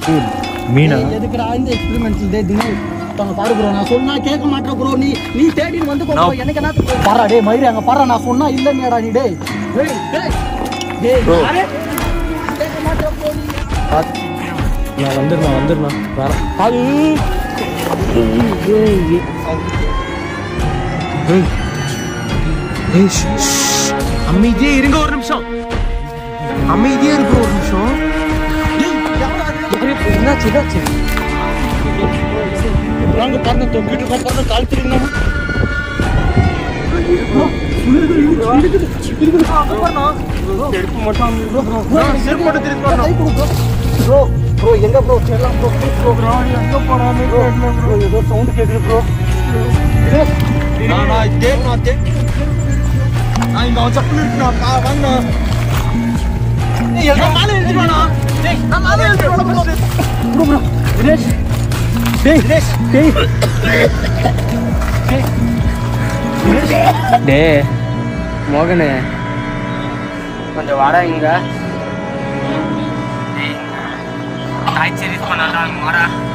மீனா ஏய், எதுக்குடா இந்த எக்ஸ்பெரிமெண்ட்ஸ் டே தினேஷ் அங்க பாரு ப்ரோ நான் சொன்னா கேட்க மாட்டேன் ப்ரோ நீ நீ தேடின்னு வந்து ப்ரோ எனக்கு என்ன பாரா டேய் மயிரி அங்க பாரா நான் சொன்னா இல்லையாடா நீ டேய் டேய் டேய் டேய் Bro. யாரே? கேட்க மாட்டேன் ப்ரோ நீ நான் வந்துடுறேன் வந்துடுறேன் வேற அது அமைதியே இருங்க ஒரு நிமிஷம் அமைதியே இருக்க ஒரு நிமிஷம் என்னாச்சு என்னாச்சு நாங்க பாருங்க தொங்கிட்டு இருக்கோம் பாருங்க கால் திரும்பினோம் ப்ரோ ப்ரோ எங்க ப்ரோ சேரலாம் ப்ரோ ப்ரோ ப்ரோ எங்க போறானே ப்ரோ ஏதோ சவுண்ட் கேக்குது ப்ரோ நான் நான் இதே நான் தே நான் இங்க அவன் செப்பல் இருக்கு நான் கா- வாங்க எங்க மேல எழுதிடுவானா டேய் நான் மேல எழுதிடுவானா ப்ரோ ப்ரோ ப்ரோ தினேஷ் டேய் தினேஷ் டேய் டே மோகனு கொஞ்சம் வாடா இங்க காய்ச்சல் இது பண்ணலாம் வாடா